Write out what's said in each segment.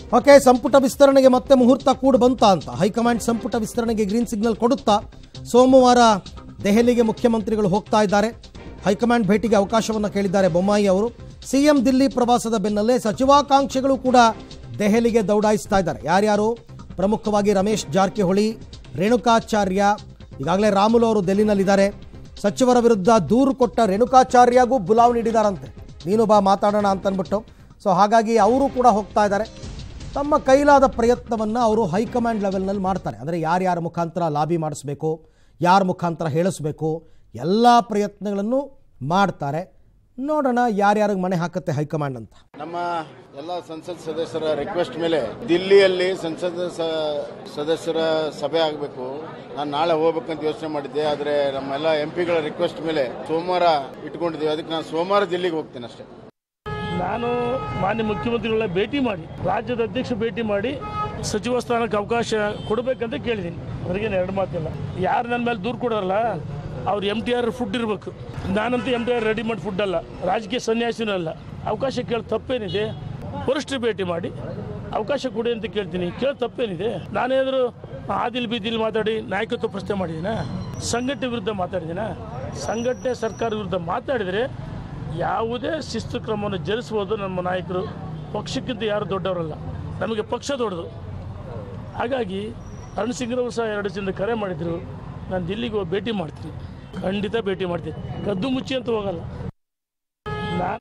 okay ಸಂಪುಟ ವಿಸ್ತರಣೆಗೆ ಮತ್ತೆ ಮುಹೂರ್ತ ಕೂಡ ಬಂತ ಅಂತ ಹೈಕಮಾಂಡ್ ಸಂಪುಟ ವಿಸ್ತರಣೆಗೆ ಗ್ರೀನ್ ಸಿಗ್ನಲ್ ಕೊಡುತ್ತಾ ಸೋಮವಾರ ದೆಹಲಿಗೆ ಮುಖ್ಯಮಂತ್ರಿಗಳು ಹೋಗ್ತಾ ಇದ್ದಾರೆ ಹೈಕಮಾಂಡ್ ಭೇಟಿಗೆ ಅವಕಾಶವನ್ನು ಕೇಳಿದ್ದಾರೆ ಬೊಮ್ಮಾಯಿ ಅವರು ಸಿಎಂ ದಿಲ್ಲಿ ಪ್ರವಾಸದ ಬೆನ್ನಲ್ಲೇ ಸಚಿವಾಕಾಂಕ್ಷಿಗಳು ಕೂಡ ದೆಹಲಿಗೆ ದೌಡಾಯಿಸ್ತಾ ಇದ್ದಾರೆ ಯಾರ್ಯಾರು ಪ್ರಮುಖವಾಗಿ ರಮೇಶ್ ಜಾರಕಿಹೊಳಿ ರೇಣುಕಾಚಾರ್ಯ ಈಗಾಗಲೇ ರಾಮುಲು ಅವರು ಡೆಲ್ಲಿನಲ್ಲಿದ್ದಾರೆ ಸಚಿವರ ವಿರುದ್ಧ ದೂರು ಕೊಟ್ಟ ರೇಣುಕಾಚಾರ್ಯಗೂ ಬುಲಾವ್ ನೀಡಿದಾರಂತೆ ನೀನು ಬಾ ಮಾತಾಡೋಣ ಅಂತನ್ಬಿಟ್ಟು ಸೊ ಹಾಗಾಗಿ ಅವರು ಕೂಡ ಹೋಗ್ತಾ ಇದ್ದಾರೆ ತಮ್ಮ ಕೈಲಾದ ಪ್ರಯತ್ನವನ್ನು ಅವರು ಹೈಕಮಾಂಡ್ ಲೆವೆಲ್ನಲ್ಲಿ ಮಾಡ್ತಾರೆ ಅಂದರೆ ಯಾರ್ಯಾರ ಮುಖಾಂತರ ಲಾಬಿ ಮಾಡಿಸ್ಬೇಕು ಯಾರ ಮುಖಾಂತರ ಹೇಳಿಸ್ಬೇಕು ಎಲ್ಲ ಪ್ರಯತ್ನಗಳನ್ನು ಮಾಡ್ತಾರೆ ನೋಡೋಣ ಯಾರ್ಯಾರಿಗೆ ಮಣೆ ಹಾಕುತ್ತೆ ಹೈಕಮಾಂಡ್ ಅಂತ ನಮ್ಮ ಎಲ್ಲ ಸಂಸತ್ ಸದಸ್ಯರ ರಿಕ್ವೆಸ್ಟ್ ಮೇಲೆ ದಿಲ್ಲಿಯಲ್ಲಿ ಸಂಸತ್ ಸ- ಸದಸ್ಯರ ಸಭೆ ಆಗಬೇಕು ನಾನು ನಾಳೆ ಹೋಗ್ಬೇಕಂತ ಯೋಚನೆ ಮಾಡಿದ್ದೆ ಆದರೆ ನಮ್ಮೆಲ್ಲ ಎಂ ಪಿಗಳ ರಿಕ್ವೆಸ್ಟ್ ಮೇಲೆ ಸೋಮವಾರ ಇಟ್ಕೊಂಡಿದ್ದೀವಿ ಅದಕ್ಕೆ ನಾನು ಸೋಮವಾರ ದಿಲ್ಲಿಗೆ ಹೋಗ್ತೇನೆ ಅಷ್ಟೇ ನಾನು ಮಾನ್ಯ ಮುಖ್ಯಮಂತ್ರಿಗಳ ಭೇಟಿ ಮಾಡಿ ರಾಜ್ಯದ ಅಧ್ಯಕ್ಷ ಭೇಟಿ ಮಾಡಿ ಸಚಿವ ಸ್ಥಾನಕ್ಕೆ ಅವಕಾಶ ಕೊಡಬೇಕಂತ ಕೇಳಿದ್ದೀನಿ ಅದ್ರಿಗೇನು ಎರಡು ಮಾತಿಲ್ಲ ಯಾರು ನನ್ನ ಮೇಲೆ ದೂರು ಕೊಡೋರಲ್ಲ ಅವ್ರು ಎಮ್ ಟಿ ಆರ್ ಫುಡ್ ಇರಬೇಕು ನಾನಂತೂ M T R readymade food ಅಲ್ಲ ರಾಜಕೀಯ ಸನ್ಯಾಸಿನೂ ಅಲ್ಲ ಅವಕಾಶ ಕೇಳಿ ತಪ್ಪೇನಿದೆ ವರಿಷ್ಠರು ಭೇಟಿ ಮಾಡಿ ಅವಕಾಶ ಕೊಡಿ ಅಂತ ಕೇಳ್ತೀನಿ ಕೇಳಿ ತಪ್ಪೇನಿದೆ ನಾನೇನಾದರೂ ಆದಿಲ್ ಬೀದಿಲ್ ಮಾತಾಡಿ ನಾಯಕತ್ವ ಪ್ರಶ್ನೆ ಮಾಡಿದ್ದೀನ ಸಂಘಟನೆ ವಿರುದ್ಧ ಮಾತಾಡಿದ್ದೀನ ಸಂಘಟನೆ ಸರ್ಕಾರ ವಿರುದ್ಧ ಮಾತಾಡಿದರೆ ಯಾವುದೇ ಶಿಸ್ತು ಕ್ರಮವನ್ನು ಜರುಗಿಸ್ಬೋದು ನಮ್ಮ ನಾಯಕರು ಪಕ್ಷಕ್ಕಿಂತ ಯಾರು ದೊಡ್ಡವರಲ್ಲ ನಮಗೆ ಪಕ್ಷ ದೊಡ್ಡದು ಹಾಗಾಗಿ ಅರುಣ್ ಸಿಂಗ್ರವರು ಸಹ ಎರಡು ದಿನದಿಂದ ಕರೆ ಮಾಡಿದರು ನಾನು ದಿಲ್ಲಿಗೆ ಹೋಗಿ ಭೇಟಿ ಮಾಡ್ತೀನಿ ಖಂಡಿತ ಭೇಟಿ ಮಾಡ್ತೀನಿ ಕದ್ದು ಮುಚ್ಚಿ ಅಂತ ಹೋಗಲ್ಲ ನಾನು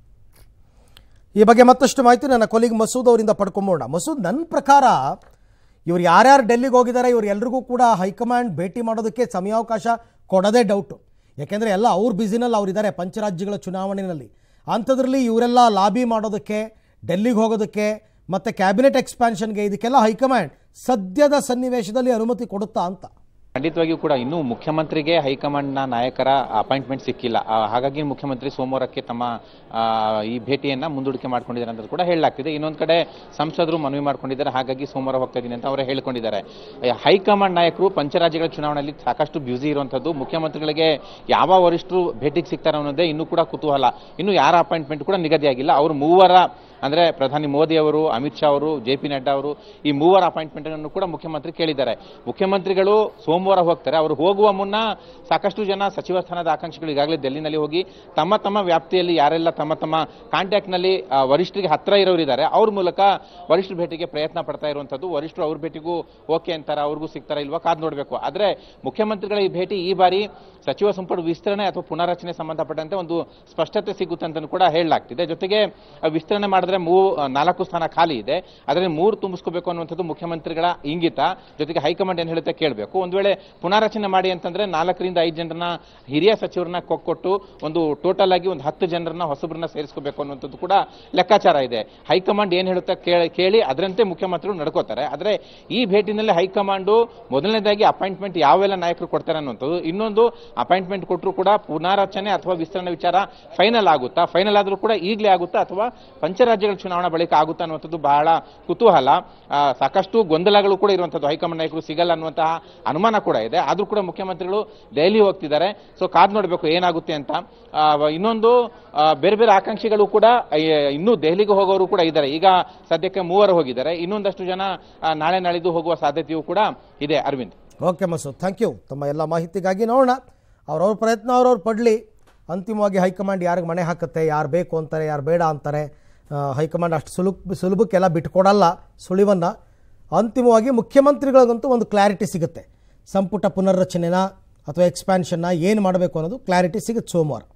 ಈ ಬಗ್ಗೆ ಮತ್ತಷ್ಟು ಮಾಹಿತಿ ನನ್ನ ಕೊಲಿಗ್ ಮಸೂದ್ ಅವರಿಂದ ಪಡ್ಕೊಂಬೋಣ ಮಸೂದ್ ನನ್ನ ಪ್ರಕಾರ ಇವ್ರು ಯಾರ್ಯಾರು ಡೆಲ್ಲಿಗೆ ಹೋಗಿದ್ದಾರೆ ಇವ್ರು ಎಲ್ರಿಗೂ ಕೂಡ ಹೈಕಮಾಂಡ್ ಭೇಟಿ ಮಾಡೋದಕ್ಕೆ ಸಮಯಾವಕಾಶ ಕೊಡೋದೇ ಡೌಟು ಯಾಕೆಂದರೆ ಎಲ್ಲ ಅವ್ರ ಬ್ಯುಸಿನಲ್ಲಿ ಅವರಿದ್ದಾರೆ ಪಂಚರಾಜ್ಯಗಳ ಚುನಾವಣೆಯಲ್ಲಿ ಅಂಥದ್ರಲ್ಲಿ ಇವರೆಲ್ಲ ಲಾಬಿ ಮಾಡೋದಕ್ಕೆ ಡೆಲ್ಲಿಗೆ ಹೋಗೋದಕ್ಕೆ ಮತ್ತು ಕ್ಯಾಬಿನೆಟ್ ಎಕ್ಸ್ಪ್ಯಾನ್ಷನ್ಗೆ ಇದಕ್ಕೆಲ್ಲ ಹೈಕಮಾಂಡ್ ಸದ್ಯದ ಸನ್ನಿವೇಶದಲ್ಲಿ ಅನುಮತಿ ಕೊಡುತ್ತಾ ಅಂತ ಖಂಡಿತವಾಗಿಯೂ ಕೂಡ ಇನ್ನೂ ಮುಖ್ಯಮಂತ್ರಿಗೆ ಹೈಕಮಾಂಡ್ನ ನಾಯಕರ ಅಪಾಯಿಂಟ್ಮೆಂಟ್ ಸಿಕ್ಕಿಲ್ಲ ಆ, ಹಾಗಾಗಿ ಮುಖ್ಯಮಂತ್ರಿ ಸೋಮವಾರಕ್ಕೆ ತಮ್ಮ ಆ, ಈ ಭೇಟಿಯನ್ನ ಮುಂದೂಡಿಕೆ ಮಾಡ್ಕೊಂಡಿದ್ದಾರೆ ಅಂತ ಕೂಡ ಹೇಳಲಾಗ್ತಿದೆ ಇನ್ನೊಂದು ಕಡೆ ಸಂಸದರು ಮನವಿ ಮಾಡ್ಕೊಂಡಿದ್ದಾರೆ ಹಾಗಾಗಿ ಸೋಮವಾರ ಹೋಗ್ತಾ ಇದ್ದೀನಿ ಅಂತ ಅವರೇ ಹೇಳ್ಕೊಂಡಿದ್ದಾರೆ ಆ, ಹೈಕಮಾಂಡ್ ನಾಯಕರು ಪಂಚರಾಜ್ಯಗಳ ಚುನಾವಣೆಯಲ್ಲಿ ಸಾಕಷ್ಟು ಬ್ಯುಸಿ ಇರುವಂಥದ್ದು ಮುಖ್ಯಮಂತ್ರಿಗಳಿಗೆ ಯಾವ ವರಿಷ್ಠರು ಭೇಟಿಗೆ ಸಿಗ್ತಾರೆ ಅನ್ನೋದೇ ಇನ್ನೂ ಕೂಡ ಕುತೂಹಲ ಇನ್ನು ಯಾರ ಅಪಾಯಿಂಟ್ಮೆಂಟ್ ಕೂಡ ನಿಗದಿಯಾಗಿಲ್ಲ ಅವರು ಮೂವರ ಅಂದ್ರೆ ಪ್ರಧಾನಿ ಮೋದಿ ಅವರು ಅಮಿತ್ ಶಾ ಅವರು ಜೆ ಪಿ ನಡ್ಡಾ ಅವರು ಈ ಮೂವರ ಅಪಾಯಿಂಟ್ಮೆಂಟ್ ಅನ್ನು ಕೂಡ ಮುಖ್ಯಮಂತ್ರಿ ಕೇಳಿದ್ದಾರೆ ಮುಖ್ಯಮಂತ್ರಿಗಳು ಸೋಮವಾರ ಹೋಗ್ತಾರೆ ಅವರು ಹೋಗುವ ಮುನ್ನ ಸಾಕಷ್ಟು ಜನ ಸಚಿವ ಸ್ಥಾನದ ಆಕಾಂಕ್ಷಿಗಳು ಈಗಾಗಲೇ ಡೆಲ್ಲಿನಲ್ಲಿ ಹೋಗಿ ತಮ್ಮ ತಮ್ಮ ವ್ಯಾಪ್ತಿಯಲ್ಲಿ ಯಾರೆಲ್ಲ ತಮ್ಮ ತಮ್ಮ ಕಾಂಟ್ಯಾಕ್ಟ್ ನಲ್ಲಿ ಆ, ವರಿಷ್ಠರಿಗೆ ಹತ್ರ ಇರೋರು ಇದ್ದಾರೆ ಅವ್ರ ಮೂಲಕ ವರಿಷ್ಠರ ಭೇಟಿಗೆ ಪ್ರಯತ್ನ ಪಡ್ತಾ ಇರುವಂತದ್ದು ವರಿಷ್ಠರು ಅವ್ರ ಭೇಟಿಗೂ ಓಕೆ ಅಂತಾರ ಅವ್ರಿಗೂ ಸಿಗ್ತಾರ ಇಲ್ವಾ ಕಾದ್ ನೋಡಬೇಕು ಆದ್ರೆ ಮುಖ್ಯಮಂತ್ರಿಗಳ ಈ ಭೇಟಿ ಈ ಬಾರಿ ಸಚಿವ ಸಂಪುಟ ವಿಸ್ತರಣೆ ಅಥವಾ ಪುನರಚನೆ ಸಂಬಂಧಪಟ್ಟಂತೆ ಒಂದು ಸ್ಪಷ್ಟತೆ ಸಿಗುತ್ತೆ ಅಂತ ಕೂಡ ಹೇಳಲಾಗ್ತಿದೆ ಜೊತೆಗೆ ಆ, ವಿಸ್ತರಣೆ ಮಾಡಿದ್ರೆ ಮೂ ಆ, ನಾಲ್ಕು ಸ್ಥಾನ ಖಾಲಿ ಇದೆ ಅದರಲ್ಲಿ ಮೂರು ತುಂಬಿಸ್ಕೋಬೇಕು ಅನ್ನುವಂಥದ್ದು ಮುಖ್ಯಮಂತ್ರಿಗಳ ಇಂಗಿತ ಜೊತೆಗೆ ಹೈಕಮಾಂಡ್ ಏನ್ ಹೇಳುತ್ತೆ ಕೇಳಬೇಕು ಒಂದು ವೇಳೆ ಪುನಾರಚನೆ ಮಾಡಿ ಅಂತಂದ್ರೆ ನಾಲ್ಕರಿಂದ ಐದು ಜನರನ್ನ ಹಿರಿಯ ಸಚಿವರನ್ನ ಕೊಟ್ಟು ಒಂದು ಟೋಟಲ್ ಆಗಿ ಒಂದು ಹತ್ತು ಜನರನ್ನ ಹೊಸಬ್ರನ್ನ ಸೇರಿಸ್ಕೋಬೇಕು ಅನ್ನುವಂಥದ್ದು ಕೂಡ ಲೆಕ್ಕಾಚಾರ ಇದೆ ಹೈಕಮಾಂಡ್ ಏನ್ ಹೇಳುತ್ತೆ ಕೇಳಿ- ಕೇಳಿ ಅದರಂತೆ ಮುಖ್ಯಮಂತ್ರಿಗಳು ನಡ್ಕೋತಾರೆ ಆದ್ರೆ ಈ ಭೇಟಿನಲ್ಲಿ ಹೈಕಮಾಂಡು ಮೊದಲನೇದಾಗಿ ಅಪಾಯಿಂಟ್ಮೆಂಟ್ ಯಾವೆಲ್ಲ ನಾಯಕರು ಕೊಡ್ತಾರೆ ಅನ್ನುವಂಥದ್ದು ಇನ್ನೊಂದು ಅಪಾಯಿಂಟ್ಮೆಂಟ್ ಕೊಟ್ಟರು ಕೂಡ ಪುನಾರಚನೆ ಅಥವಾ ವಿಸ್ತರಣೆ ವಿಚಾರ ಫೈನಲ್ ಆಗುತ್ತಾ ಫೈನಲ್ ಆದ್ರೂ ಕೂಡ ಈಗಲೇ ಆಗುತ್ತಾ ಅಥವಾ ಪಂಚರಾಜ್ಯಗಳ ಚುನಾವಣಾ ಬಳಿಕ ಆಗುತ್ತಾ ಅನ್ನುವಂಥದ್ದು ಬಹಳ ಕುತೂಹಲ ಆ, ಸಾಕಷ್ಟು ಗೊಂದಲಗಳು ಕೂಡ ಇರುವಂಥದ್ದು ಹೈಕಮಾಂಡ್ ನಾಯಕರು ಸಿಗಲ್ಲ ಅನ್ನುವಂತಹ ಅನುಮಾನ ಕೂಡ ಇದೆ ಆದ್ರೂ ಕೂಡ ಮುಖ್ಯಮಂತ್ರಿಗಳು ದೆಹಲಿ ಹೋಗ್ತಿದ್ದಾರೆ ಸೊ ಕಾದ್ ನೋಡಬೇಕು ಏನಾಗುತ್ತೆ ಅಂತ ಆ, ಇನ್ನೊಂದು ಆ, ಬೇರೆ ಬೇರೆ ಆಕಾಂಕ್ಷಿಗಳು ಕೂಡ ಆ, ಇನ್ನೂ ದೆಹಲಿಗೆ ಹೋಗೋರು ಕೂಡ ಇದ್ದಾರೆ ಈಗ ಸದ್ಯಕ್ಕೆ ಮೂವರು ಹೋಗಿದ್ದಾರೆ ಇನ್ನೊಂದಷ್ಟು ಜನ ಆ, ನಾಳೆ ನಾಳಿದ್ದು ಹೋಗುವ ಸಾಧ್ಯತೆಯೂ ಕೂಡ ಇದೆ Arvind okay Masood thank you ತಮ್ಮ ಎಲ್ಲ ಮಾಹಿತಿಗಾಗಿ ನೋಡೋಣ ಅವ್ರವ್ರ ಪ್ರಯತ್ನ ಅವ್ರವ್ರು ಪಡಲಿ ಅಂತಿಮವಾಗಿ ಹೈಕಮಾಂಡ್ ಯಾರಿಗೆ ಮಣೆ ಹಾಕುತ್ತೆ ಯಾರು ಬೇಕು ಅಂತಾರೆ ಯಾರು ಬೇಡ ಅಂತಾರೆ ಆ, ಹೈಕಮಾಂಡ್ ಅಷ್ಟು ಸುಲಭ ಸುಲಭಕ್ಕೆಲ್ಲ ಬಿಟ್ಕೊಡಲ್ಲ ಸುಳಿವನ್ನು ಅಂತಿಮವಾಗಿ ಮುಖ್ಯಮಂತ್ರಿಗಳಿಗಂತೂ ಒಂದು ಕ್ಲಾರಿಟಿ ಸಿಗುತ್ತೆ ಸಂಪುಟ ಪುನರ್ರಚನೆನ ಅಥವಾ ಎಕ್ಸ್ಪ್ಯಾನ್ಷನ್ನ ಏನು ಮಾಡಬೇಕು ಅನ್ನೋದು ಕ್ಲಾರಿಟಿ ಸಿಗುತ್ತೆ ಸೋಮವಾರ